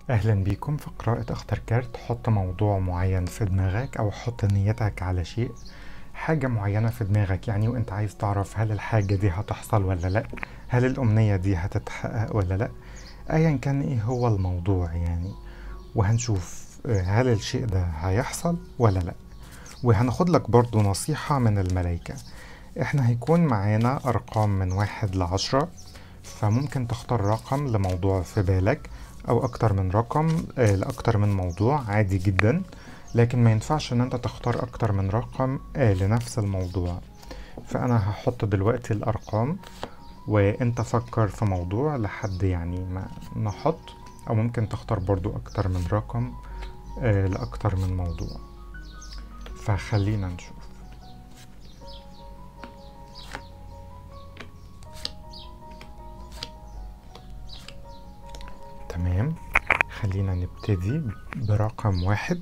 أهلا بيكم في قراءة أخطر كارت حط موضوع معين في دماغك أو حط نيتك على شيء حاجة معينة في دماغك يعني وأنت عايز تعرف هل الحاجة دي هتحصل ولا لأ هل الأمنية دي هتتحقق ولا لأ أيا كان إيه هو الموضوع يعني وهنشوف آه، هل الشيء ده هيحصل ولا لأ وهناخد لك برضو نصيحة من الملايكة احنا هيكون معانا أرقام من واحد لعشرة فممكن تختار رقم لموضوع في بالك او اكتر من رقم آه، لاكتر من موضوع عادي جدا لكن ما ينفعش ان انت تختار اكتر من رقم آه، لنفس الموضوع فانا هحط دلوقتي الارقام وانت فكر في موضوع لحد يعني ما نحط او ممكن تختار برضو اكتر من رقم آه، لاكتر من موضوع فخلينا نشوف تمام خلينا نبتدي برقم واحد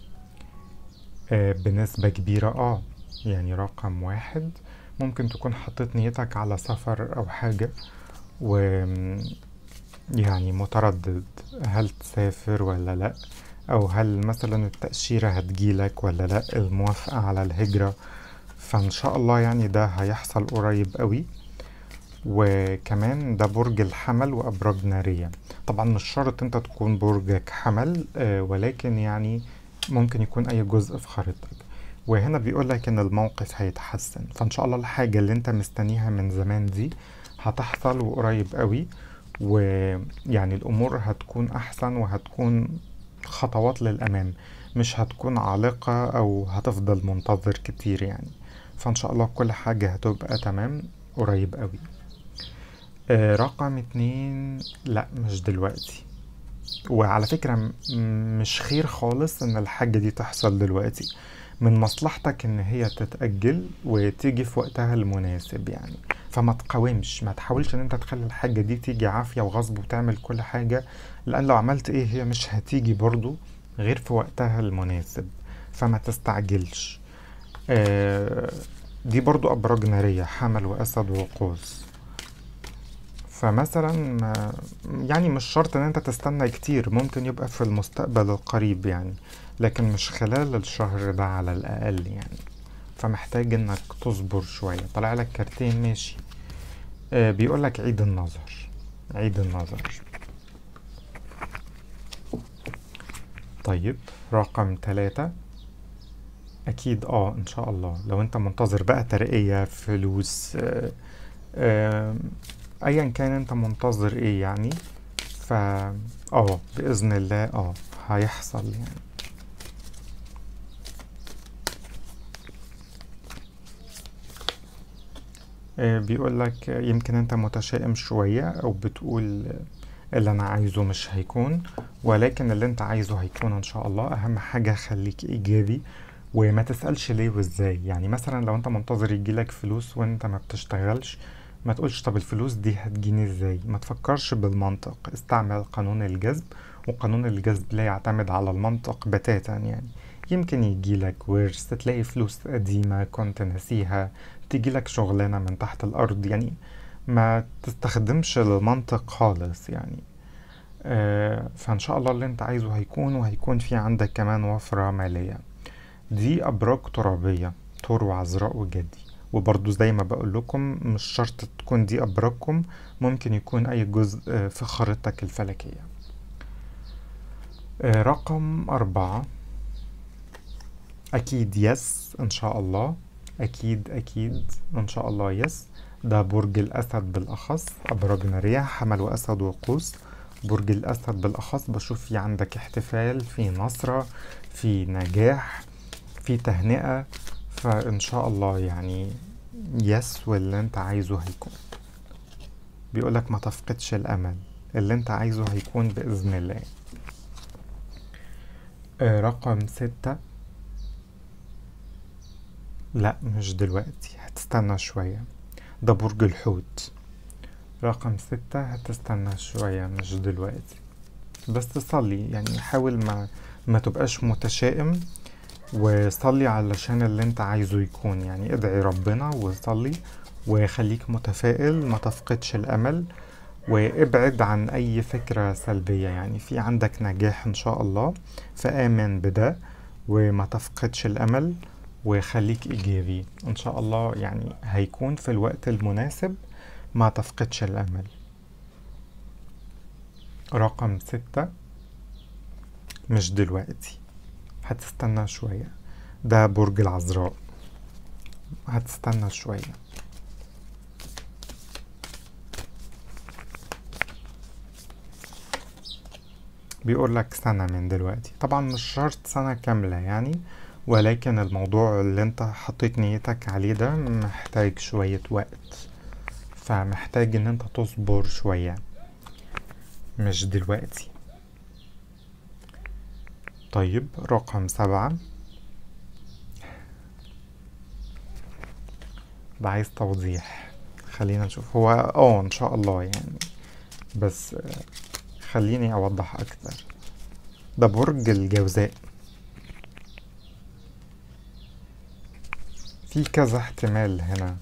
آه بنسبة كبيرة اه يعني رقم واحد ممكن تكون حطيت نيتك على سفر أو حاجة و يعني متردد هل تسافر ولا لأ أو هل مثلا التأشيرة هتجيلك ولا لأ الموافقة على الهجرة فإن شاء الله يعني ده هيحصل قريب قوي وكمان ده برج الحمل وأبراج نارية طبعا مش شرط انت تكون برجك حمل آه، ولكن يعني ممكن يكون أي جزء في خريطتك وهنا بيقولك إن الموقف هيتحسن فإن شاء الله الحاجة اللي انت مستنيها من زمان دي هتحصل وقريب قوي ويعني الأمور هتكون أحسن وهتكون خطوات للأمام مش هتكون عالقة أو هتفضل منتظر كتير يعني فإن شاء الله كل حاجة هتبقى تمام قريب قوي آه، رقم اتنين لا مش دلوقتي وعلى فكرة م- مش خير خالص ان الحاجة دي تحصل دلوقتي من مصلحتك ان هي تتأجل وتيجي في وقتها المناسب يعني فما تقاومش ما تحاولش ان انت تخلي الحاجة دي تيجي عافية وغصب وتعمل كل حاجة لان لو عملت ايه هي مش هتيجي برضو غير في وقتها المناسب فما تستعجلش آه، دي برضو أبراج نارية حمل وأسد وقوس فمثلا ما- يعني مش شرط ان انت تستنى كتير ممكن يبقى في المستقبل القريب يعني لكن مش خلال الشهر ده على الأقل يعني فمحتاج انك تصبر شوية طلع لك كارتين ماشي آه بيقولك عيد النظر عيد النظر طيب رقم ثلاثة أكيد اه إن شاء الله لو أنت منتظر بقى ترقية فلوس آه آه أيا كان أنت منتظر إيه يعني فا اه بإذن الله اه هيحصل يعني آه بيقول لك يمكن أنت متشائم شوية أو بتقول اللي أنا عايزه مش هيكون ولكن اللي أنت عايزه هيكون إن شاء الله أهم حاجة خليك إيجابي وما تسألش ليه وازاي يعني مثلا لو انت منتظر يجيلك فلوس وانت ما بتشتغلش ما تقولش طب الفلوس دي هتجيني ازاي ما تفكرش بالمنطق استعمل قانون الجذب وقانون الجذب لا يعتمد على المنطق بتاتا يعني يمكن يجيلك ورث تلاقي فلوس قديمة كنت ناسيها تجيلك شغلانة من تحت الأرض يعني ما تستخدمش المنطق خالص يعني آه فإن شاء الله اللي انت عايزه هيكون وهيكون في عندك كمان وفرة مالية دي أبراج ترابية ثور وعذراء وجدي وبرضو زي ما بقول لكم مش شرط تكون دي أبراجكم ممكن يكون أي جزء آه، في خريطتك الفلكية آه، رقم أربعة أكيد يس إن شاء الله أكيد أكيد إن شاء الله يس ده برج الأسد بالأخص أبراج نارية حمل وأسد وقوس برج الأسد بالأخص بشوف في عندك احتفال في نصرة في نجاح في تهنئة فإن شاء الله يعني يس واللي انت عايزه هيكون بيقولك ما تفقدش الأمل اللي انت عايزه هيكون بإذن الله آه، رقم ستة لا مش دلوقتي هتستنى شوية ده برج الحوت رقم ستة هتستنى شوية مش دلوقتي بس صلي يعني حاول ما ما تبقاش متشائم وصلي علشان اللي انت عايزه يكون يعني ادعي ربنا وصلي وخليك متفائل ما تفقدش الأمل وابعد عن اي فكرة سلبية يعني في عندك نجاح ان شاء الله فآمن بده وما تفقدش الامل وخليك ايجابي ان شاء الله يعني هيكون في الوقت المناسب ما تفقدش الامل رقم ستة مش دلوقتي هتستنى شوية ده برج العذراء هتستنى شوية بيقول لك سنة من دلوقتي طبعا مش شرط سنة كاملة يعني ولكن الموضوع اللي انت حطيت نيتك عليه ده محتاج شوية وقت فمحتاج ان انت تصبر شوية مش دلوقتي طيب رقم سبعة ده عايز توضيح خلينا نشوف هو اه ان شاء الله يعني بس خليني اوضح اكتر ده برج الجوزاء في كذا احتمال هنا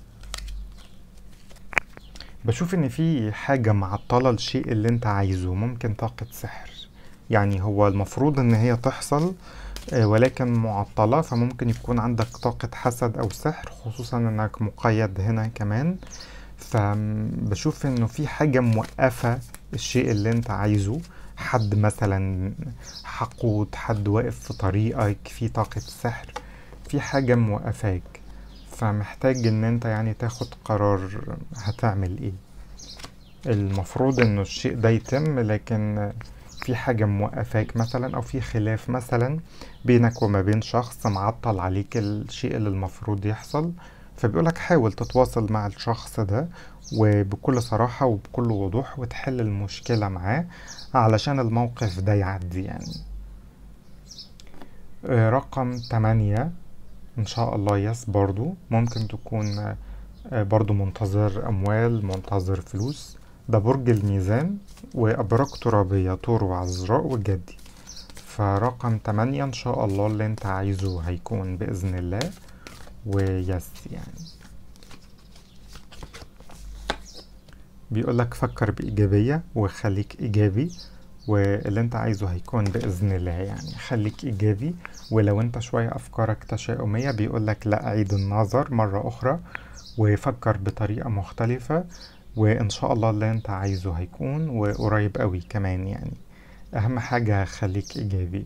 بشوف ان في حاجة معطلة الشيء اللي انت عايزه ممكن طاقة سحر يعني هو المفروض ان هي تحصل ولكن معطلة فممكن يكون عندك طاقة حسد او سحر خصوصا انك مقيد هنا كمان فبشوف انه في حاجة موقفة الشيء اللي انت عايزه حد مثلا حقود حد واقف في طريقك في طاقة سحر في حاجة موقفاك فمحتاج ان انت يعني تاخد قرار هتعمل ايه المفروض انه الشيء ده يتم لكن في حاجة موقفاك مثلا او في خلاف مثلا بينك وما بين شخص معطل عليك الشيء اللي المفروض يحصل فبيقولك حاول تتواصل مع الشخص ده وبكل صراحة وبكل وضوح وتحل المشكلة معاه علشان الموقف ده يعدي يعني رقم تمانية ان شاء الله يس برضو ممكن تكون برضو منتظر اموال منتظر فلوس ده برج الميزان وابراج ترابية طور وعذراء وجدي فرقم تمانية ان شاء الله اللي انت عايزه هيكون باذن الله ويس يعني بيقولك فكر بإيجابية وخليك إيجابي واللي انت عايزه هيكون بإذن الله يعني خليك إيجابي ولو انت شوية أفكارك تشاؤمية بيقولك لا عيد النظر مرة أخرى وفكر بطريقة مختلفة وإن شاء الله اللي انت عايزه هيكون وقريب قوي كمان يعني أهم حاجة خليك إيجابي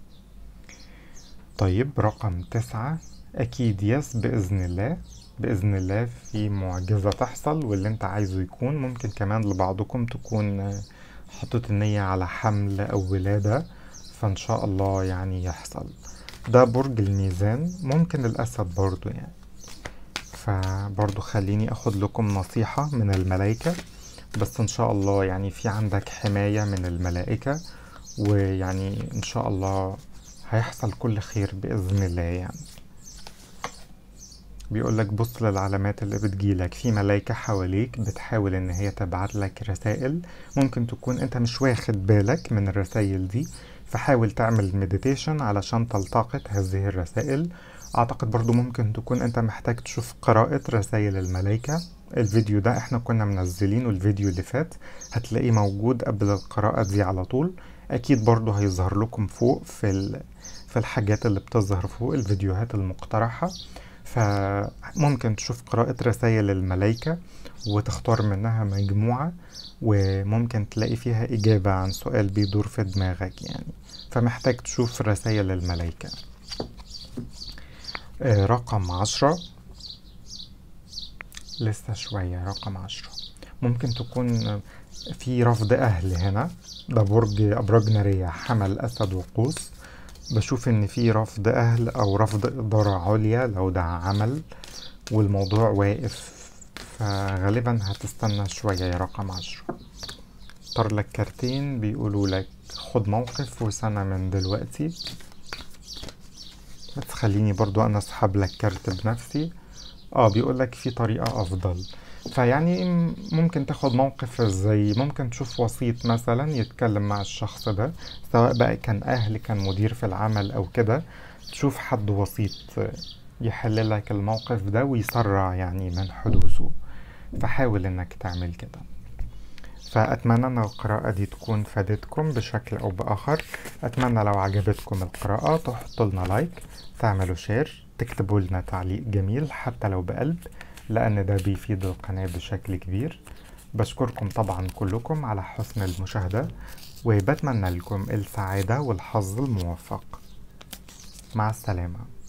طيب رقم تسعة أكيد يس بإذن الله بإذن الله في معجزة تحصل واللي انت عايزه يكون ممكن كمان لبعضكم تكون حطيت النية على حمل أو ولادة فإن شاء الله يعني يحصل ده برج الميزان ممكن الأسد برضو يعني فبرضو خليني أخد لكم نصيحة من الملائكة بس إن شاء الله يعني في عندك حماية من الملائكة ويعني إن شاء الله هيحصل كل خير بإذن الله يعني بيقولك بص للعلامات اللي بتجيلك في ملايكة حواليك بتحاول ان هي تبعت لك رسائل ممكن تكون انت مش واخد بالك من الرسائل دي فحاول تعمل مديتيشن علشان تلتقط هذه الرسائل اعتقد برضو ممكن تكون انت محتاج تشوف قراءة رسائل الملايكة الفيديو ده احنا كنا منزلينه الفيديو اللي فات هتلاقيه موجود قبل القراءة دي على طول اكيد برضو هيظهر لكم فوق في في الحاجات اللي بتظهر فوق الفيديوهات المقترحة فممكن تشوف قراءة رسائل الملايكة وتختار منها مجموعة وممكن تلاقي فيها إجابة عن سؤال بيدور في دماغك يعني فمحتاج تشوف رسائل الملايكة رقم عشرة لسه شوية رقم عشرة ممكن تكون في رفض أهل هنا ده برج أبراج نارية حمل أسد وقوس بشوف ان في رفض اهل او رفض ادارة عليا لو ده عمل والموضوع واقف فغالبا هتستنى شوية يا رقم عشرة اختار لك كارتين بيقولوا لك خد موقف وسنة من دلوقتي بس خليني برضو انا اسحب لك كارت بنفسي اه بيقول لك في طريقة افضل فيعني ممكن تاخد موقف زي ممكن تشوف وسيط مثلا يتكلم مع الشخص ده سواء بقى كان اهل كان مدير في العمل او كده تشوف حد وسيط يحل لك الموقف ده ويسرع يعني من حدوثه فحاول انك تعمل كده فأتمنى أن القراءة دي تكون فادتكم بشكل أو بآخر أتمنى لو عجبتكم القراءة تحطوا لنا لايك تعملوا شير تكتبوا لنا تعليق جميل حتى لو بقلب لأن ده بيفيد القناة بشكل كبير بشكركم طبعا كلكم على حسن المشاهدة وبتمنى لكم السعادة والحظ الموفق مع السلامة